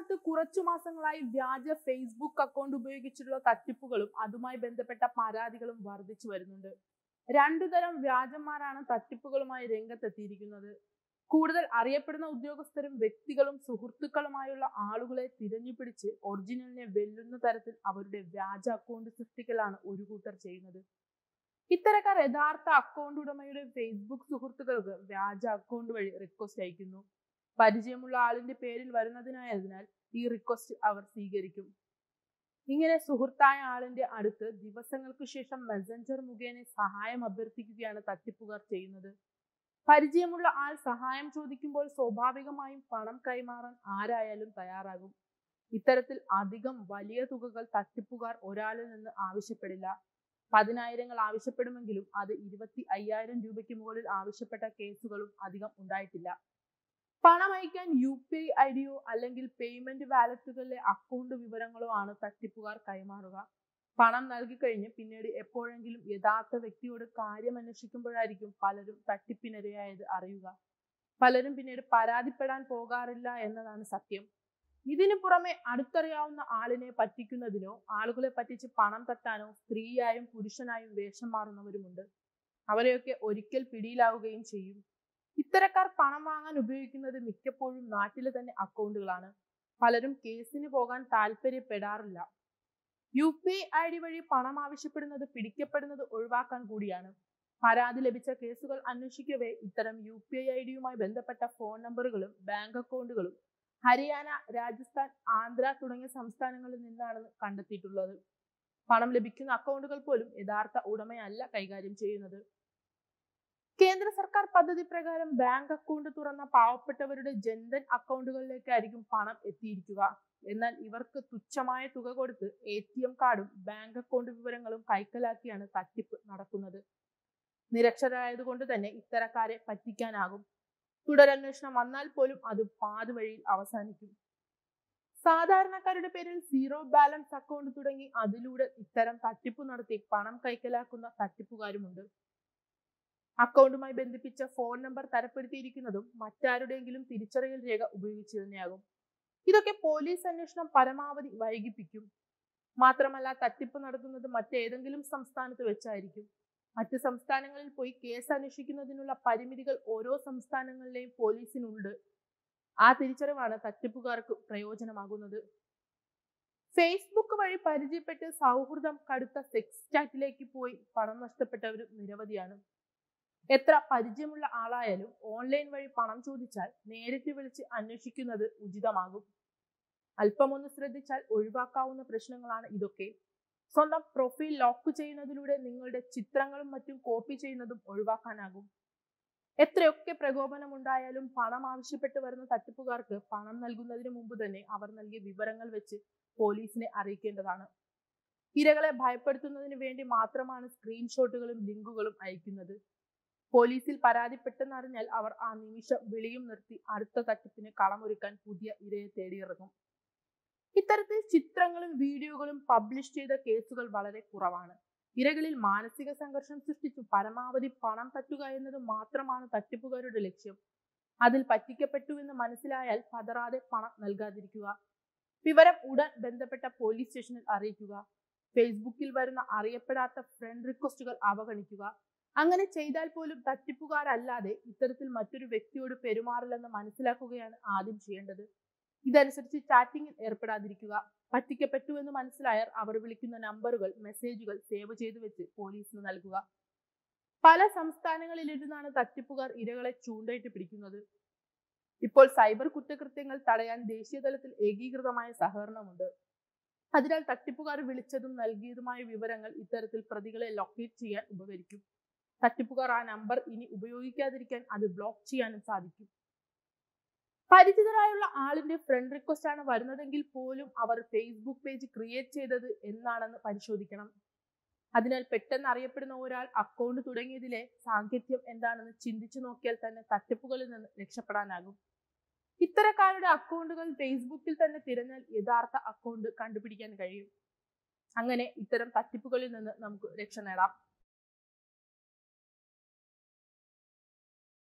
സംസ്ഥാനത്ത് കുറച്ചു മാസങ്ങളായി വ്യാജ ഫേസ്ബുക്ക് അക്കൗണ്ട് ഉപയോഗിച്ചിട്ടുള്ള തട്ടിപ്പുകളും അതുമായി ബന്ധപ്പെട്ട പരാതികളും വർദ്ധിച്ചു വരുന്നുണ്ട് രണ്ടു തരം വ്യാജന്മാരാണ് തട്ടിപ്പുകളുമായി രംഗത്തെത്തിയിരിക്കുന്നത് കൂടുതൽ അറിയപ്പെടുന്ന ഉദ്യോഗസ്ഥരും വ്യക്തികളും സുഹൃത്തുക്കളുമായുള്ള ആളുകളെ തിരഞ്ഞുപിടിച്ച് ഒറിജിനലിനെ വെല്ലുന്ന തരത്തിൽ അവരുടെ വ്യാജ അക്കൗണ്ട് സൃഷ്ടിക്കലാണ് ഒരു കൂട്ടർ ചെയ്യുന്നത് ഇത്തരക്കാർ യഥാർത്ഥ അക്കൗണ്ട് ഉടമയുടെ ഫേസ്ബുക്ക് സുഹൃത്തുക്കൾക്ക് വ്യാജ അക്കൗണ്ട് വഴി റിക്വസ്റ്റ് അയക്കുന്നു പരിചയമുള്ള ആളിന്റെ പേരിൽ വരുന്നതിനായതിനാൽ ഈ റിക്വസ്റ്റ് അവർ സ്വീകരിക്കും ഇങ്ങനെ സുഹൃത്തായ ആളിന്റെ അടുത്ത് ദിവസങ്ങൾക്ക് ശേഷം മെസ്സഞ്ചർ മുഖേന സഹായം അഭ്യർത്ഥിക്കുകയാണ് തട്ടിപ്പുകാർ ചെയ്യുന്നത് പരിചയമുള്ള ആൾ സഹായം ചോദിക്കുമ്പോൾ സ്വാഭാവികമായും പണം കൈമാറാൻ ആരായാലും തയ്യാറാകും ഇത്തരത്തിൽ അധികം വലിയ തുകകൾ തട്ടിപ്പുകാർ ഒരാളിൽ നിന്ന് ആവശ്യപ്പെടില്ല പതിനായിരങ്ങൾ ആവശ്യപ്പെടുമെങ്കിലും അത് ഇരുപത്തി അയ്യായിരം രൂപയ്ക്ക് മുകളിൽ ആവശ്യപ്പെട്ട കേസുകളും അധികം ഉണ്ടായിട്ടില്ല പണം അയക്കാൻ യു പി ഐ ഐ ഡിയോ അല്ലെങ്കിൽ പേയ്മെന്റ് വാലറ്റുകളിലെ അക്കൗണ്ട് വിവരങ്ങളോ ആണ് തട്ടിപ്പുകാർ കൈമാറുക പണം നൽകിക്കഴിഞ്ഞ് പിന്നീട് എപ്പോഴെങ്കിലും യഥാർത്ഥ വ്യക്തിയോട് കാര്യം അന്വേഷിക്കുമ്പോഴായിരിക്കും പലരും തട്ടിപ്പിനിരയായത് അറിയുക പലരും പിന്നീട് പരാതിപ്പെടാൻ പോകാറില്ല എന്നതാണ് സത്യം ഇതിനു പുറമെ അടുത്തറിയാവുന്ന ആളിനെ പറ്റിക്കുന്നതിനോ ആളുകളെ പറ്റിച്ച് പണം തട്ടാനോ സ്ത്രീയായും പുരുഷനായും വേഷം മാറുന്നവരുമുണ്ട് അവരെയൊക്കെ ഒരിക്കൽ പിടിയിലാവുകയും ചെയ്യും ഇത്തരക്കാർ പണം വാങ്ങാൻ ഉപയോഗിക്കുന്നത് മിക്കപ്പോഴും നാട്ടിലെ തന്നെ അക്കൗണ്ടുകളാണ് പലരും കേസിന് പോകാൻ താല്പര്യപ്പെടാറില്ല യു പി ഐ ഡി വഴി പണം ആവശ്യപ്പെടുന്നത് പിടിക്കപ്പെടുന്നത് ഒഴിവാക്കാൻ കൂടിയാണ് പരാതി ലഭിച്ച കേസുകൾ അന്വേഷിക്കവേ ഇത്തരം യു പി ഐ ഐ ഡിയുമായി ബന്ധപ്പെട്ട ഫോൺ നമ്പറുകളും ബാങ്ക് അക്കൗണ്ടുകളും ഹരിയാന രാജസ്ഥാൻ ആന്ധ്ര തുടങ്ങിയ സംസ്ഥാനങ്ങളിൽ നിന്നാണ് കണ്ടെത്തിയിട്ടുള്ളത് പണം ലഭിക്കുന്ന അക്കൗണ്ടുകൾ പോലും യഥാർത്ഥ ഉടമയല്ല കൈകാര്യം ചെയ്യുന്നത് കേന്ദ്ര സർക്കാർ പദ്ധതി പ്രകാരം ബാങ്ക് അക്കൗണ്ട് തുറന്ന പാവപ്പെട്ടവരുടെ ജൻധൻ അക്കൗണ്ടുകളിലേക്കായിരിക്കും പണം എത്തിയിരിക്കുക എന്നാൽ ഇവർക്ക് തുച്ഛമായ തുക കൊടുത്ത് എ ടി എം കാർഡും ബാങ്ക് അക്കൗണ്ട് വിവരങ്ങളും കൈക്കലാക്കിയാണ് തട്ടിപ്പ് നടക്കുന്നത് നിരക്ഷരായതുകൊണ്ട് തന്നെ ഇത്തരക്കാരെ പറ്റിക്കാനാകും തുടരന്വേഷണം വന്നാൽ പോലും അത് പാതുവഴിയിൽ അവസാനിക്കും സാധാരണക്കാരുടെ പേരിൽ സീറോ ബാലൻസ് അക്കൗണ്ട് തുടങ്ങി അതിലൂടെ ഇത്തരം തട്ടിപ്പ് നടത്തി പണം കൈക്കലാക്കുന്ന തട്ടിപ്പുകാരുമുണ്ട് അക്കൗണ്ടുമായി ബന്ധിപ്പിച്ച ഫോൺ നമ്പർ തരപ്പെടുത്തിയിരിക്കുന്നതും മറ്റാരുടെയെങ്കിലും തിരിച്ചറിയൽ രേഖ ഉപയോഗിച്ച് തന്നെയാകും ഇതൊക്കെ പോലീസ് അന്വേഷണം പരമാവധി വൈകിപ്പിക്കും മാത്രമല്ല തട്ടിപ്പ് നടത്തുന്നത് മറ്റേതെങ്കിലും സംസ്ഥാനത്ത് വെച്ചായിരിക്കും മറ്റ് സംസ്ഥാനങ്ങളിൽ പോയി കേസ് അന്വേഷിക്കുന്നതിനുള്ള പരിമിതികൾ ഓരോ സംസ്ഥാനങ്ങളിലെയും പോലീസിനുണ്ട് ആ തിരിച്ചറിവാണ് തട്ടിപ്പുകാർക്ക് പ്രയോജനമാകുന്നത് ഫേസ്ബുക്ക് വഴി പരിചയപ്പെട്ട് സൗഹൃദം കടുത്ത സെക്സ് ചാറ്റിലേക്ക് പോയി പണം നഷ്ടപ്പെട്ടവരും നിരവധിയാണ് എത്ര പരിചയമുള്ള ആളായാലും ഓൺലൈൻ വഴി പണം ചോദിച്ചാൽ നേരിട്ട് വിളിച്ച് അന്വേഷിക്കുന്നത് ഉചിതമാകും അല്പമൊന്ന് ശ്രദ്ധിച്ചാൽ ഒഴിവാക്കാവുന്ന പ്രശ്നങ്ങളാണ് ഇതൊക്കെ സ്വന്തം പ്രൊഫൈൽ ലോക്ക് ചെയ്യുന്നതിലൂടെ നിങ്ങളുടെ ചിത്രങ്ങളും മറ്റും കോപ്പി ചെയ്യുന്നതും ഒഴിവാക്കാനാകും എത്രയൊക്കെ പ്രകോപനമുണ്ടായാലും പണം ആവശ്യപ്പെട്ട് വരുന്ന തട്ടിപ്പുകാർക്ക് പണം നൽകുന്നതിന് മുമ്പ് തന്നെ അവർ നൽകിയ വിവരങ്ങൾ വെച്ച് പോലീസിനെ അറിയിക്കേണ്ടതാണ് ഇരകളെ ഭയപ്പെടുത്തുന്നതിന് വേണ്ടി മാത്രമാണ് സ്ക്രീൻഷോട്ടുകളും ലിങ്കുകളും അയക്കുന്നത് പോലീസിൽ പരാതിപ്പെട്ടെന്നറിഞ്ഞാൽ അവർ ആ നിമിഷം വിളിയും നിർത്തി അടുത്ത തട്ടിപ്പിന് കളമൊരുക്കാൻ പുതിയ ഇരയെ തേടിയിറങ്ങും ഇത്തരത്തിൽ ചിത്രങ്ങളും വീഡിയോകളും പബ്ലിഷ് ചെയ്ത കേസുകൾ വളരെ കുറവാണ് ഇരകളിൽ മാനസിക സംഘർഷം സൃഷ്ടിച്ചു പരമാവധി പണം തട്ടുക എന്നത് മാത്രമാണ് തട്ടിപ്പുകാരുടെ ലക്ഷ്യം അതിൽ പറ്റിക്കപ്പെട്ടു എന്ന് മനസ്സിലായാൽ പതറാതെ പണം നൽകാതിരിക്കുക വിവരം ഉടൻ ബന്ധപ്പെട്ട പോലീസ് സ്റ്റേഷനിൽ അറിയിക്കുക ഫേസ്ബുക്കിൽ വരുന്ന അറിയപ്പെടാത്ത ഫ്രണ്ട് റിക്വസ്റ്റുകൾ അവഗണിക്കുക അങ്ങനെ ചെയ്താൽ പോലും തട്ടിപ്പുകാരല്ലാതെ ഇത്തരത്തിൽ മറ്റൊരു വ്യക്തിയോട് പെരുമാറില്ലെന്ന് മനസ്സിലാക്കുകയാണ് ആദ്യം ചെയ്യേണ്ടത് ഇതനുസരിച്ച് ചാറ്റിംഗിൽ ഏർപ്പെടാതിരിക്കുക പറ്റിക്കപ്പെട്ടു എന്ന് മനസ്സിലായാൽ അവർ വിളിക്കുന്ന നമ്പറുകൾ മെസ്സേജുകൾ സേവ് ചെയ്തു വെച്ച് പോലീസിന് നൽകുക പല സംസ്ഥാനങ്ങളിലിരുന്നാണ് തട്ടിപ്പുകാർ ഇരകളെ ചൂണ്ടയിട്ട് പിടിക്കുന്നത് ഇപ്പോൾ സൈബർ കുറ്റകൃത്യങ്ങൾ തടയാൻ ദേശീയ തലത്തിൽ ഏകീകൃതമായ സഹകരണമുണ്ട് അതിനാൽ തട്ടിപ്പുകാർ വിളിച്ചതും നൽകിയതുമായ വിവരങ്ങൾ ഇത്തരത്തിൽ പ്രതികളെ ലൊക്കേറ്റ് ചെയ്യാൻ ഉപകരിക്കും തട്ടിപ്പുകാർ ആ നമ്പർ ഇനി ഉപയോഗിക്കാതിരിക്കാൻ അത് ബ്ലോക്ക് ചെയ്യാനും സാധിക്കും പരിചിതരായുള്ള ആളിന്റെ ഫ്രണ്ട് റിക്വസ്റ്റ് ആണ് വരുന്നതെങ്കിൽ പോലും അവർ ഫേസ്ബുക്ക് പേജ് ക്രിയേറ്റ് ചെയ്തത് എന്നാണെന്ന് പരിശോധിക്കണം അതിനാൽ പെട്ടെന്ന് അറിയപ്പെടുന്ന ഒരാൾ അക്കൗണ്ട് തുടങ്ങിയതിലെ സാങ്കത്യം എന്താണെന്ന് ചിന്തിച്ചു നോക്കിയാൽ തന്നെ തട്ടിപ്പുകളിൽ നിന്ന് രക്ഷപ്പെടാനാകും ഇത്തരക്കാരുടെ അക്കൗണ്ടുകൾ ഫേസ്ബുക്കിൽ തന്നെ തിരഞ്ഞാൽ യഥാർത്ഥ അക്കൗണ്ട് കണ്ടുപിടിക്കാൻ കഴിയും അങ്ങനെ ഇത്തരം തട്ടിപ്പുകളിൽ നിന്ന് നമുക്ക് രക്ഷ നേടാം